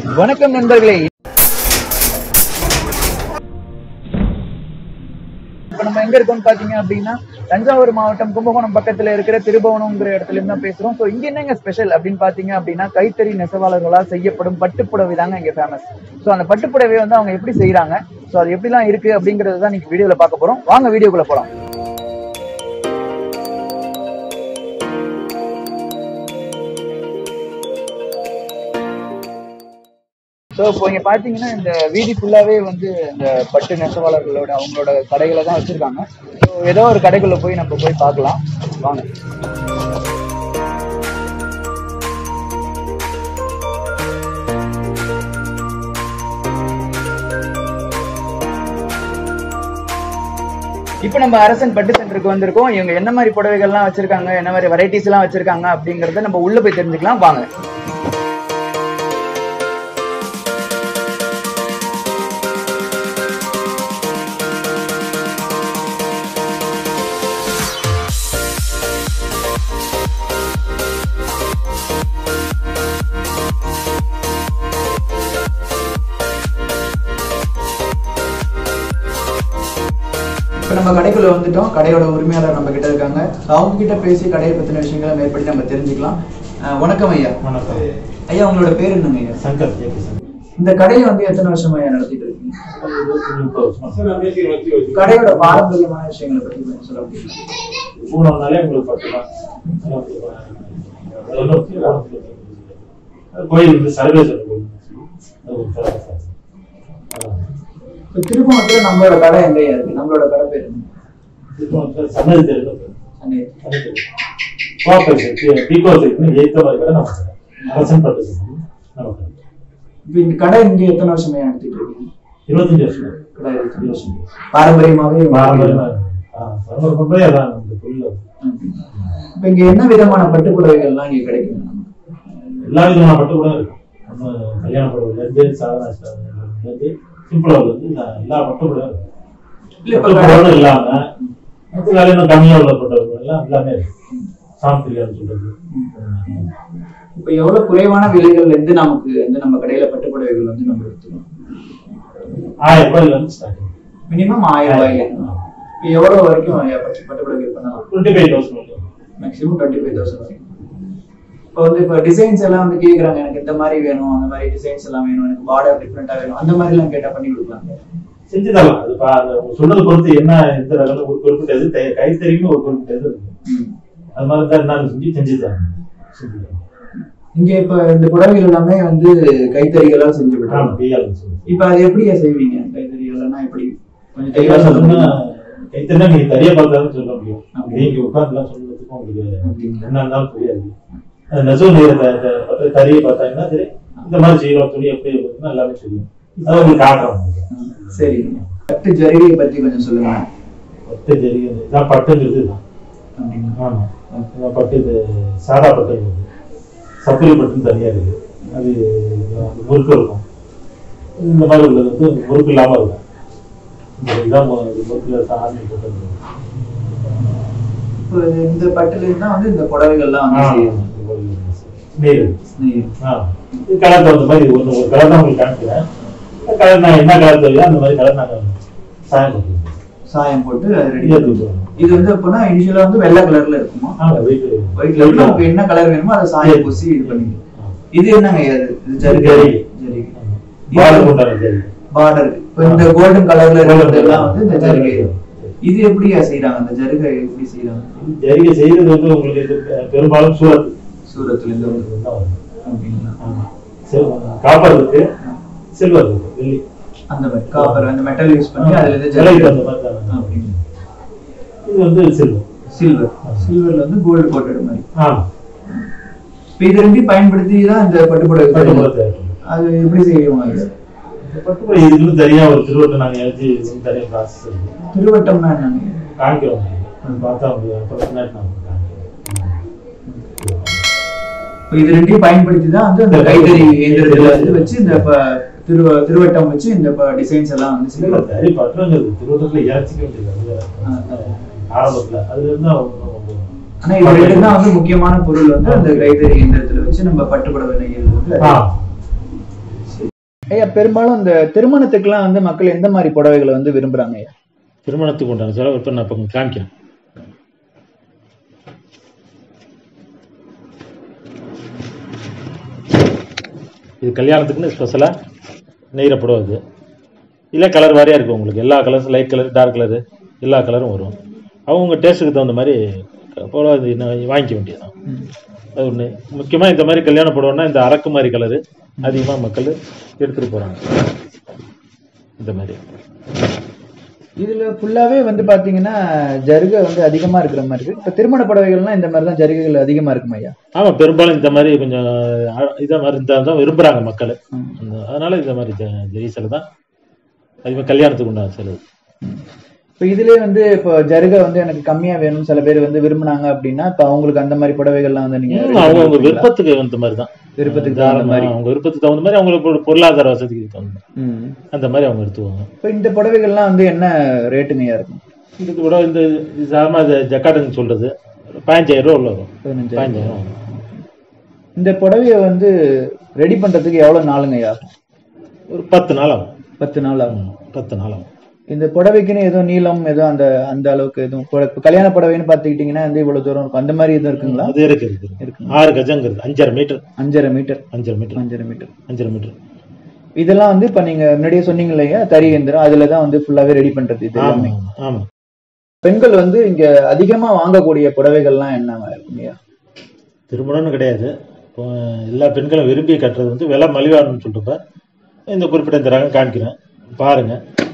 வணக்கம் நண்பர்களே இப்ப நம்ம எங்க இருக்கோம்னு பாத்தீங்க அப்படின்னா தஞ்சாவூர் மாவட்டம் கும்பகோணம் பக்கத்துல இருக்கிற திருபுவனம்ங்கிற இடத்துல இருந்து தான் பேசுறோம் சோ இங்க என்னங்க ஸ்பெஷல் அப்படின்னு பாத்தீங்க அப்படின்னா கைத்தறி நெசவாளர்களால் செய்யப்படும் பட்டுப்புடவை தாங்க இங்க ஃபேமஸ் சோ அந்த பட்டுப்புடவை வந்து அவங்க எப்படி செய்யறாங்க சோ அது எப்படிலாம் இருக்கு அப்படிங்கறத தான் இன்னைக்கு வீடியோல பார்க்க போறோம் வாங்க வீடியோக்குள்ள போலாம் ஸோ இப்போ இங்க பாத்தீங்கன்னா இந்த வீதி ஃபுல்லாவே வந்து இந்த பட்டு நெசவாளர்களோட அவங்களோட கடைகளை தான் வச்சிருக்காங்க ஸோ ஏதோ ஒரு கடைக்குள்ள போய் நம்ம போய் பார்க்கலாம் வாங்க இப்போ நம்ம அரசன் பட்டு சென்டருக்கு வந்திருக்கோம் இவங்க என்ன மாதிரி புடவைகள்லாம் வச்சிருக்காங்க என்ன மாதிரி வெரைட்டிஸ் எல்லாம் வச்சிருக்காங்க அப்படிங்கறத நம்ம உள்ள போய் தெரிஞ்சுக்கலாம் வாங்க இப்போ நம்ம கடைக்குள்ள வந்துட்டோம் கடையோட உரிமையாளர் நம்ம கிட்ட இருக்காங்க அவங்க கிட்ட பேசி கடையை பத்தின விஷயங்களை மேற்படி நம்ம தெரிஞ்சுக்கலாம் அஹ் வணக்கம் ஐயா வணக்கம் ஐயா உங்களோட பேர் என்னங்க ஐயா சங்கர் ஜேபி சங்கர் இந்த கடையை வந்து எத்தனை வருஷமா ஐயா நடத்திட்டு இருக்கீங்க அது இருபத்தஞ்சு முப்பது வருஷமா கடையோட பாரம்பரியமான விஷயங்களை பத்தி கொஞ்சம் சொல்ல முடியுமா பூனம்னாலே உங்களுக்கு பட்டுதான் அது ஒண்ணும் பூனத்துல அது கோயில் வந்து சர்வேஸ்வரர் கோயில் அது ஒரு ஃபேமஸ் இப்போ திருப்பணத்துல நம்மளோட கடை எங்க ஐயா இருக்கு நம்மளோட கடை பேர் என்ன திருப்பணத்தில் சன்னதி தெரு சென்னை. கோஆபரேஷன் பீகோ இருக்குன்னு எய்த்த மாதிரி கடை நம்ம கடை அரசன் பட்டு சொல்லி நம்ம கடை இப்போ இந்த கடை இங்க எத்தனை வருஷமா ஐயா நடத்திட்டு இருக்கீங்க இருபத்தஞ்சு வருஷம் கடை இருக்கு. இருபது வருஷம் பாரம்பரியமாவே பாரம்பரியமா பரம்பரை பரம்பரையா அதான் இந்த தொழில் இப்போ இங்க என்ன விதமான பட்டு புடவைகள்லாம் இங்க கிடைக்கும் நமக்கு? எல்லா விதமான பட்டு கூட இருக்கும் நம்ம கல்யாண புடவைல இருந்து சாதாரண ஸ்டார்ல இருந்து சிம்பிளா இருந்து நான் எல்லா பட்டு கூட இருக்கும் இல்ல, இப்ப பட்டு புடவை இல்லாம மற்ற வேலை இன்னும் கம்மியா உள்ள பட்டு எல்லாம் எல்லாமே இருக்கு சாம்பிள்னு சொல்றது இப்போ எவ்வளவு குறைவான விலைகள்ல இருந்து நமக்கு வந்து நம்ம கடையில பட்டு புடவைகள் வந்து நம்ம எடுத்துக்கலாம் ஆயிரம் ரூபாயில இருந்து ஸ்டார்டிங் மினிமம் ஆயிரம் ரூபாய் இப்போ எவ்வளவு வரைக்கும் ஐயா பட்டு பட்டு புடவைகள் பண்ணலாம் twenty five thousand maximum twenty five thousand வரைக்கும் இப்போ வந்து இப்போ டிசைன்ஸ் எல்லாம் வந்து கேக்குறாங்க எனக்கு இந்த மாதிரி வேணும் அந்த மாதிரி டிசைன்ஸ் எல்லாம் வேணும் எனக்கு பார்டர் டிஃப்ரெண்டா வேணும் அந்த மாதிரி எல்லாம் கேட்டா பண்ணி கொடுக்கலாங்க செஞ்சு தரலாம் அது பா- அந்த உங்க சொன்னதை பொறுத்து என்ன எந்த ரகம் ஒரு குறிப்பிட்ட இது தை- கைத்தறின்னு ஒரு குறிப்பிட்ட இது இருக்கு ம். அது மாதிரி தான் என்ன செஞ்சு செஞ்சு தரணும் செஞ்சு தரணும் இங்க இப்ப இந்த புடவைகள் எல்லாமே வந்து கைத்தறிகளா செஞ்சு ஆமா விடுறாங்க பிஆர் சொல்லி இப்ப அது எப்படியா செய்வீங்க கைத்தறிகள்னா எப்படி கொஞ்சம் தெளிவா கைத்தறினா சொல்லுங்க கைத்தறினா நீங்க தனியா பார்த்தாலும் சொல்ல முடியும் அப்படி. நீங்க உட்கார்ந்துலாம் சொல்றதுக்கும் உங்களுக்கு அப்படிங்களா? என்ன இருந்தாலும் புரியாது அது நெசவு நெய்யற த- த- பட்டு தறியை பார்த்தாங்கன்னா சரி இந்த மாதிரி செய்யறோம் துணி எப்படி இருக்குன்னு எல்லாமே தெரியும் அதை உங்களுக்கு காட்டுறோம் உங்களுக்கு. சரிங்க பட்டு ஜரிகையை பத்தி கொஞ்சம் சொல்லுங்க பட்டு ஜரி இதான் பட்டுங்கிறது தான் அப்படிங்களா? ஆமா இதான் பட்டு இது சாதா பட்டுங்கிறது சப்பிலி பட்டுன்னு தனியா இருக்கு அது அது முறுக்கு இருக்கும் இந்த மாதிரி உள்ளது வந்து முறுக்கு இல்லாம இருக்கும் இந்த இதான் மு- முறுக்குல ஆர்மி போட்டு இப்போ இந்த பட்டுல இருந்தா வந்து இந்த புடவைகள்லாம் வந்து செய்யணும். நீர் நெய்யும். ஆ இது கலர் தகுந்த மாதிரி ஒன்று ஒரு கலர் தான் உங்களுக்கு காமிக்கிறேன் இந்த கலர் நான் என்ன கலர் தெரியுதோ அந்த மாதிரி கலர் நாங்கள் சாயம் பண்ணுவோம் சாயம் போட்டு அது ரெடி ரெடியாக தூக்குவோம் இது வந்து எப்படின்னா இனிஷியலா வந்து வெள்ளை கலர்ல இருக்குமா ஆமாம் வீட்டு ஒயிட்ல இருக்கு நமக்கு என்ன கலர் வேணுமோ அதை சாயம் பூசி இது பண்ணிக்கலாம் இது என்னங்க இது இது ஜரிகை ஜரிகை. ஜரிகை பால் கொண்டாட சரி பார்டர் இப்போ இந்த கோல்டன் கலர்ல Golden இருக்கிறதெல்லாம் colour. வந்து இந்த ஜரிகை இது எப்படியா செய்யறாங்க அந்த ஜரிகை எப்படி செய்யறாங்க ஜரிகை செய்யறது வந்து உங்களுக்கு இது பெ- பெரும்பாலும் சூரத் சூரத்துல இருந்து வருது. தான் வரும். அப்படிங்களா ஆமா. சில்- காப்பர் இருக்கு சில்வர் இருக்கு வெள்ளி அந்த மாதிரி காப்பர் அந்த மெட்டல் யூஸ் பண்ணி அதுல இருந்து விலைக்கு ஜரிகை தகுந்த மாதிரி தான் அப்படிங்களா இது வந்து சில்வர் சில்வர் சில்வர்ல வந்து கோல்டு கோட்டட் மாதிரி ஆமா இப்போ இது ரெண்டையும் பயன்படுத்தி தான் இந்த பட்டுப்புடவை பட்டு செய்யணும். போல தயாரிக்கணும். அது எப்படி செய்வோம் இது இந்த பட்டு போல இதுல தனியா ஒரு திருவட்டை நாங்க எழுதி இதுன்னு தனியா ப்ராசஸ் இருக்கு திருவட்டம்னா என்னங்க காமிக்கிறோம் அது பார்த்தா முடியும் அப்புறம் பின்னாடி நான் உங்களுக்கு காமிக்கிறேன் இப்போ இது ரெண்டையும் பயன்படுத்தி தான் வந்து அந்த கைத்தறி இயந்திரத்துல வந்து வச்சு இந்த ப- திரு திருவட்டம் வச்சு இந்த டிசைன்ஸ் எல்லாம் வந்து இல்ல, செய்வாங்க சரி பட்டுங்கிறது திருவட்டத்துல இறச்சிக்க வேண்டியது அது வேற. ஆ, ஆ. ஆரம்பத்துல அதுல இருந்தா ரொம்ப- ரொம்ப- ஆனா இது ரெண்டு தான் வந்து முக்கியமான பொருள் வந்து அந்த கைத்தறி இயந்திரத்துல வச்சு நம்ம பட்டுப்புடவை நெய்யறது வந்து ஆ. சரி. ஐயா பெரும்பாலும் இந்த திருமணத்துக்குலாம் வந்து மக்கள் எந்த மாதிரி புடவைகளை வந்து விரும்புறாங்க ஐயா திருமணத்துக்கு உண்டான செலவு இப்போ நான் இப்போ உங்களுக்கு காமிக்கிறேன் இது கல்யாணத்துக்குன்னு ஸ்பெஷலாக நெய்கிற புடவை இது இல்லை கலர் வாரியாக இருக்கும் உங்களுக்கு எல்லா colours light colour dark colour எல்லா கலரும் வரும் அவங்க டேஸ்ட்டுக்கு தகுந்த மாதிரி புடவை இது நான் வாங்கிக்க வேண்டியதுதான் அது ஒன்று முக்கியமாக இந்த மாதிரி கல்யாண புடவைன்னா இந்த அரக்கு மாதிரி கலரு அதிகமாக மக்கள் எடுத்துகிட்டு போகிறாங்க இந்த மாதிரி இதுல ஃபுல்லாவே வந்து பாத்தீங்கன்னா ஜருகை வந்து அதிகமா இருக்கிற மாதிரி இருக்கு இப்ப திருமண புடவைகள்லாம் இந்த மாதிரி தான் ஜருகைகள் அதிகமா இருக்கும் ஐயா ஆமாம் பெரும்பாலும் இந்த மாதிரி கொஞ்சம் அ- இதை மாதிரி இந்த தான் விரும்புகிறாங்க மக்கள் ம். அந்த- அதனால இந்த மாதிரி ஜ- ஜெரி சிலை தான் அதிகமாக கல்யாணத்துக்கு உண்டான செலவு இப்ப இதுலயே வந்து இப்போ ஜருகை வந்து எனக்கு கம்மியா வேணும் சில பேர் வந்து விரும்புனாங்க அப்படின்னா இப்ப அவங்களுக்கு அந்த மாதிரி புடவைகள்லாம் வந்து நீங்க ready அவங்க பண்ணி அவங்க கொடுப்பீங்களா? விருப்பத்துக்கு தகுந்த மாதிரி தான் விருப்பத்துக்கு தகுந்த மாதிரி அவங்க விருப்பத்துக்கு தகுந்த மாதிரி அவங்களுக்கு ஒரு பொருளாதார வசதிக்கு தகுந்த மாதிரி. ம். அந்த மாதிரி அவங்க எடுத்துக்குவாங்க இப்ப இந்த புடவைகள்லாம் வந்து என்ன ரேட்டுங்கய்யா இருக்கும் இதுக்கு கூட இந்த இது சாதாரண இது ஜக்காட்டுன்னு சொல்றது பதினஞ்சாயிரம் ரூபா உள்ள வரும் பதினஞ்சாயிரம் பதினஞ்சாயிரம் வரும். இந்த புடவைய வந்து ரெடி பண்றதுக்கு எவ்வளவு நாளுங்கய்யா ஆகும் ஒரு பத்து நாள் ஆகும் பத்து நாள் ஆகும் ம், பத்து நாள் ஆகும் இந்த புடவைக்குன்னு எதுவும் நீளம் எதுவும் அந்த அந்த அளவுக்கு எதுவும் புட- இப்ப கல்யாண புடவைன்னு பாத்துக்கிட்டீங்கன்னா வந்து இவ்வளவு தூரம் இருக்கும் அந்த மாதிரி எதுவும் இருக்குங்களா அது இருக்கு இருக்கு இருக்குங்க. ஆறு கஜங்கிறது அஞ்சரை மீட்டர் அஞ்சரை மீட்டர் அஞ்சரை மீட்டர் அஞ்சரை மீட்டர் அஞ்சரை மீட்டர் இதெல்லாம் வந்து இப்ப நீங்க முன்னாடியே சொன்னீங்க இல்லையா தறி எந்திரம் அதுலதான் வந்து ஃபுல்லாவே ரெடி பண்றது இது ஆமா எல்லாமே ஆமா, ஆமா பெண்கள் வந்து இங்க அதிகமா வாங்கக்கூடிய புடவைகள்லாம் என்ன இருக்குங்கய்யா திருமணம்னு கிடையாது இப்போ எல்லா பெண்களும் விரும்பி கட்டுறது வந்து விலை மலிவானு சொல்றப்ப இந்த குறிப்பிட்ட இந்த ரகம் காமிக்கிறேன் பாருங்க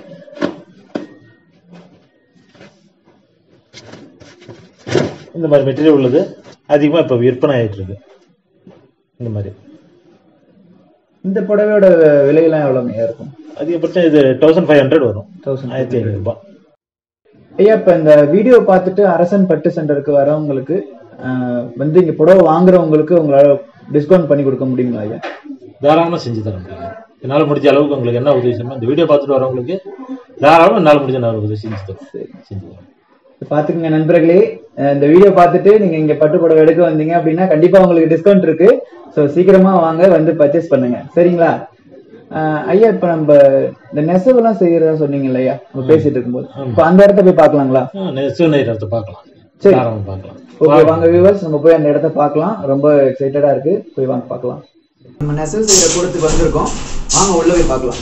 இந்த மாதிரி மெட்டீரியல் உள்ளது அதிகமாக இப்போ விற்பனை ஆயிட்டு இருக்கு இந்த மாதிரி இந்த புடவையோட விலையெல்லாம் எவ்வளவுங்கய்யா இருக்கும் அதிகபட்சம் இது தௌசண்ட் ஃபைவ் ஹண்ட்ரட் வரும் தௌசண்ட் ஆயிரத்தி ஐநூறு ரூபாய் ஐயா இப்ப இந்த வீடியோ பார்த்துட்டு அரசன் பட்டு சென்டருக்கு வரவங்களுக்கு ஆஹ், வந்து இங்க புடவை வாங்குறவங்களுக்கு உங்களால டிஸ்கவுண்ட் பண்ணி கொடுக்க முடியுங்களா ஐயா தாராளமாக செஞ்சு தர முடியும் என்னால் முடிஞ்ச அளவுக்கு உங்களுக்கு என்ன உதவி செய்யணும் இந்த வீடியோ பார்த்துட்டு வரவங்களுக்கு தாராளமாக என்னால் முடிஞ்ச நான் உதவி செஞ்சு தரேன் செஞ்சு தரேன் இப்ப பாத்துக்கங்க நண்பர்களே அஹ் இந்த வீடியோ பார்த்துட்டு நீங்க இங்க பட்டு புடவை எடுக்க வந்தீங்க அப்படின்னா கண்டிப்பா உங்களுக்கு டிஸ்கவுண்ட் இருக்கு சோ சீக்கிரமா வாங்க வந்து பர்ச்சேஸ் பண்ணுங்க சரிங்களா அஹ் ஐயா இப்ப நம்ம இந்த நெசவெல்லாம் செய்யறதா சொன்னீங்க இல்லையா நம்ம பேசிட்டு இருக்கும்போது இப்ப அந்த இடத்த போய் பார்க்கலாங்களா சிவநேரத்தை பார்க்கலாம் சரி. தாராளமாக பார்க்கலாம் ஓகே வாங்க வியூவர்ஸ் நம்ம போய் அந்த இடத்த பார்க்கலாம் ரொம்ப எக்ஸைட்டடா இருக்கு போய் வாங்க பார்க்கலாம் நம்ம நெசவு செய்யற கூடத்துக்கு வந்திருக்கோம் வாங்க உள்ள போய் பார்க்கலாம்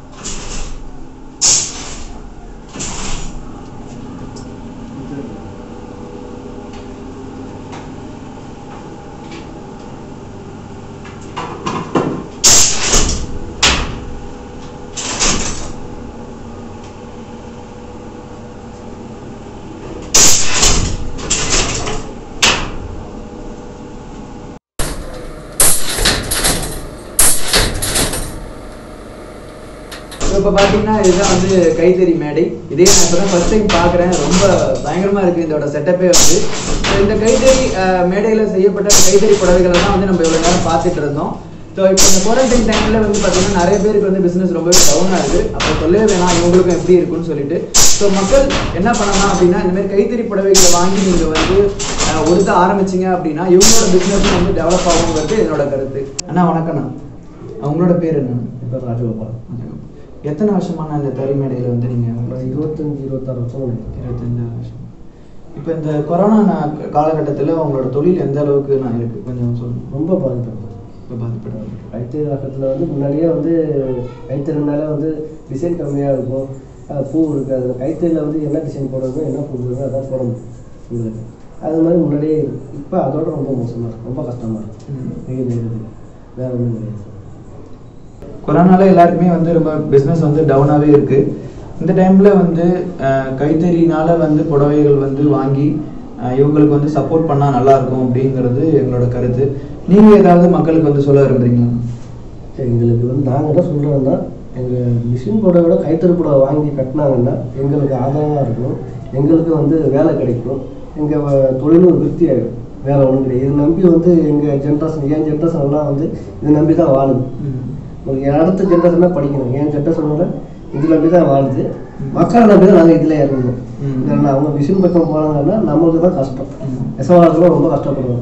இப்போ பார்த்தீங்கன்னா இதுதான் வந்து கைத்தறி மேடை இதே நான் இப்போ தான் ஃபர்ஸ்ட் டைம் பார்க்குறேன் ரொம்ப பயங்கரமாக இருக்குது இதோட செட்டப்பே வந்து So, இந்த கைத்தறி அஹ், மேடையில செய்யப்பட்ட கைத்தறி புடவைகளை தான் வந்து நம்ம இவ்வளோ நேரம் பார்த்துட்டு இருந்தோம் ஸோ இப்போ இந்த குவாரண்டைன் டைமில் வந்து பார்த்தீங்கன்னா நிறைய பேருக்கு வந்து பிஸ்னஸ் ரொம்பவே டவுன் ஆகுது அப்போ சொல்லவே வேணாம் இவங்களுக்கும் எப்படி இருக்குன்னு சொல்லிட்டு ஸோ மக்கள் என்ன பண்ணலாம் அப்படின்னா இந்த மாதிரி கைத்தறி புடவைகளை வாங்கி நீங்கள் வந்து அஹ், உடுத்த ஆரம்பிச்சீங்க அப்படின்னா இவங்களோட பிஸ்னஸும் வந்து டெவலப் ஆகுங்கிறது என்னோட கருத்து அண்ணா வணக்கண்ணா உங்களோட பேர் என்ன இப்போ ராஜகோபால் எத்தனை வருஷமான இந்த தறி மேடையில் வந்து நீங்கள் நான் இருபத்தஞ்சி இருபத்தாறு வருஷம் நினைக்கிறேன் இருபத்தஞ்சு வருஷம் இப்போ இந்த கொரோனா நா- காலகட்டத்தில் உங்களோட தொழில் எந்த அளவுக்கு நான் இருக்கு கொஞ்சம் சொல்லுங்க ரொம்ப பாதிப்பேன் இப்போ பாதிப்படுறது கைத்தறி ரகத்தில் வந்து முன்னாடியே வந்து கைத்தறினால வந்து டிசைன் கம்மியாக இருக்கும் அஹ் பூ இருக்குது அதில் கைத்தறியில் வந்து என்ன டிசைன் போடணும் என்ன பூ போடணும் அதான் போடணும் உங்களுக்கு அது மாதிரி முன்னாடியே இப்போ அதோட ரொம்ப மோசமாக இருக்கும் ரொம்ப கஷ்டமாக இருக்கும் வெயில் நேரத்துக்கு வேற ஒன்றும் கிடையாது கொரோனால எல்லாருக்குமே வந்து ரொம்ப பிஸ்னஸ் வந்து டவுனாகவே இருக்கு இந்த டைம்ல வந்து அஹ், கைத்தறினால வந்து புடவைகள் வந்து வாங்கி அஹ், இவங்களுக்கு வந்து சப்போர்ட் பண்ணா நல்லா இருக்கும் அப்படிங்கிறது எங்களோட கருத்து நீங்க ஏதாவது மக்களுக்கு வந்து சொல்ல விரும்புறீங்களா சரி எங்களுக்கு வந்து நாங்கள் என்ன சொல்கிறோம்னா எங்கள் மிஷின் புடவை விட கைத்தறி புடவை வாங்கி கட்டினாங்கன்னா எங்களுக்கு ஆதாயமாக இருக்கும் எங்களுக்கு வந்து வேலை கிடைக்கும் எங்கள் தொழிலும் விருத்தி ஆகிடும் வேற ஒன்றும் கிடையாது இதை நம்பி வந்து எங்கள் ஜென்ரேஷன் என் ஜென்ரேஷன் எல்லாம் வந்து இதை நம்பி தான் வாழுது உங்களுக்கு அடுத்த ஜென்ரேஷன் தான் படிக்கணும் என் ஜென்ரேஷனோட இது நம்பி தான் வாழுது மக்களை நம்பி தான் நாங்கள் இதில் இறங்கணும் ம். இல்லைன்னா அவங்க மிஷின் பக்கம் போனாங்கன்னா நம்மளுக்கு தான் கஷ்டம் ம். நெசவாளர்களும் ரொம்ப கஷ்டப்படுவோம்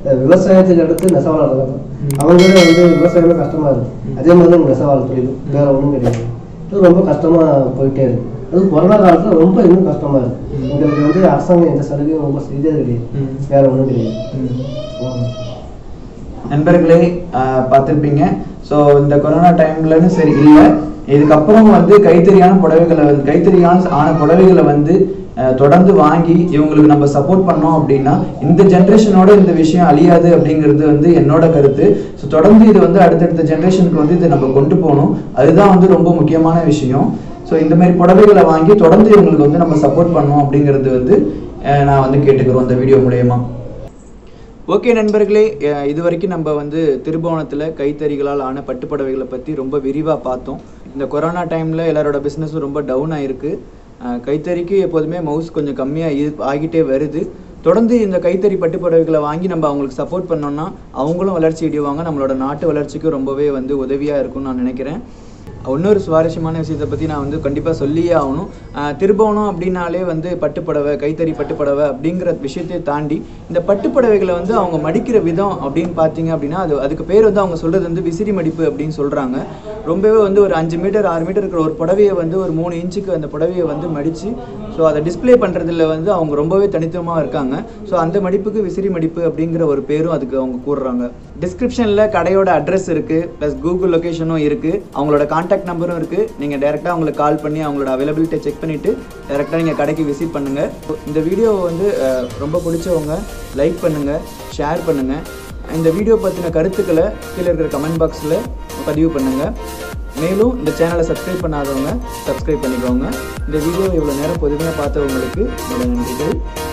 இந்த விவசாயத்துக்கு அடுத்து நெசவாளர் தான் அவங்களே வந்து விவசாயமே கஷ்டமா இருக்கு அதே மாதிரி தான் நெசவாளர் தொழிலும் வேற ஒன்றும் கிடையாது இது ரொம்ப கஷ்டமா போயிட்டே இருக்கு அது கொரோனா காலத்துல ரொம்ப இன்னும் கஷ்டமா இருக்கு எங்களுக்கு வந்து அரசாங்கம் எந்த சலுகையும் ரொம்ப செய்தது கிடையாது வேற ஒன்றும் கிடையாது ஆமா. நண்பர்களே ஆஹ் பார்த்திருப்பீங்க ஸோ இந்த கொரோனா டைம்லன்னு சரி இல்லை இதுக்கப்புறம் வந்து கைத்தறியான புடவைகளை வந்து கைத்தறியான ஆன புடவைகளை வந்து ஆஹ் தொடர்ந்து வாங்கி இவங்களுக்கு நம்ம சப்போர்ட் பண்ணோம் அப்படின்னா இந்த ஜென்ரேஷனோட இந்த விஷயம் அழியாது அப்படிங்கிறது வந்து என்னோட கருத்து ஸோ தொடர்ந்து இது வந்து அடுத்தடுத்த ஜென்ரேஷனுக்கு வந்து இதை நம்ம கொண்டு போகணும் அதுதான் வந்து ரொம்ப முக்கியமான விஷயம் ஸோ இந்த மாதிரி புடவைகளை வாங்கி தொடர்ந்து இவங்களுக்கு வந்து நம்ம சப்போர்ட் பண்ணோம் அப்படிங்கிறது வந்து ஆஹ் நான் வந்து கேட்டுக்கிறோம் இந்த வீடியோ மூலயமா ஓகே நண்பர்களே அஹ் இது வரைக்கும் நம்ம வந்து திருபுவனத்தில் கைத்தறிகளால் ஆன பட்டுப்புடவைகளை பற்றி ரொம்ப விரிவாக பார்த்தோம் இந்த கொரோனா டைமில் எல்லாரோட பிஸ்னஸும் ரொம்ப டவுன் ஆயிருக்கு அஹ் கைத்தறிக்கு எப்போதுமே மவுஸ் கொஞ்சம் கம்மியாக இரு ஆகிட்டே வருது தொடர்ந்து இந்த கைத்தறி பட்டுப்புடவைகளை வாங்கி நம்ம அவங்களுக்கு சப்போர்ட் பண்ணோம்னா அவங்களும் வளர்ச்சி அடைவாங்க நம்மளோட நாட்டு வளர்ச்சிக்கும் ரொம்பவே வந்து உதவியாக இருக்கும்னு நான் நினைக்கிறேன் இன்னொரு சுவாரஸ்யமான விஷயத்தை பற்றி நான் வந்து கண்டிப்பாக சொல்லியே ஆகணும் ஆஹ் திருபுவனம் அப்படின்னாலே வந்து பட்டுப்புடவை கைத்தறி பட்டுப்புடவை அப்படிங்கிற விஷயத்தை தாண்டி இந்த பட்டுப்புடவைகளை வந்து அவங்க மடிக்கிற விதம் அப்படின்னு பார்த்தீங்க அப்படின்னா அது அதுக்கு பேர் வந்து அவங்க சொல்கிறது வந்து விசிறி மடிப்பு அப்படின்னு சொல்கிறாங்க ரொம்பவே வந்து ஒரு அஞ்சு மீட்டர் ஆறு மீட்டர் இருக்கிற ஒரு புடவையை வந்து ஒரு மூணு இன்ச்சுக்கு அந்த புடவையை வந்து மடித்து ஸோ அதை டிஸ்ப்ளே பண்ணுறதுல வந்து அவங்க ரொம்பவே தனித்துவமாக இருக்காங்க ஸோ அந்த மடிப்புக்கு விசிறி மடிப்பு அப்படிங்கிற ஒரு பேரும் அதுக்கு அவங்க கூறுறாங்க டிஸ்கிரிப்ஷனில் கடையோட அட்ரஸ் இருக்குது ப்ளஸ் கூகுள் லொக்கேஷனும் இருக்குது அவங்களோட காண்டாக்ட் நம்பரும் இருக்குது நீங்கள் டேரெக்டாக அவங்களுக்கு கால் பண்ணி அவங்களோட அவைலபிலிட்டியை செக் பண்ணிவிட்டு டேரெக்டாக நீங்கள் கடைக்கு விசிட் பண்ணுங்கள் இந்த வீடியோவை வந்து அஹ், ரொம்ப பிடிச்சவங்க லைக் பண்ணுங்கள் ஷேர் பண்ணுங்கள் இந்த வீடியோ பற்றின கருத்துக்களை கீழே இருக்கிற கமெண்ட் பாக்ஸில் பதிவு பண்ணுங்கள் மேலும் இந்த சேனலை சப்ஸ்கிரைப் பண்ணாதவங்க சப்ஸ்கிரைப் பண்ணிக்கோங்க இந்த வீடியோ இவ்வளோ நேரம் பொதுமையாக பார்த்தவங்களுக்கு என்னோட நன்றிகள்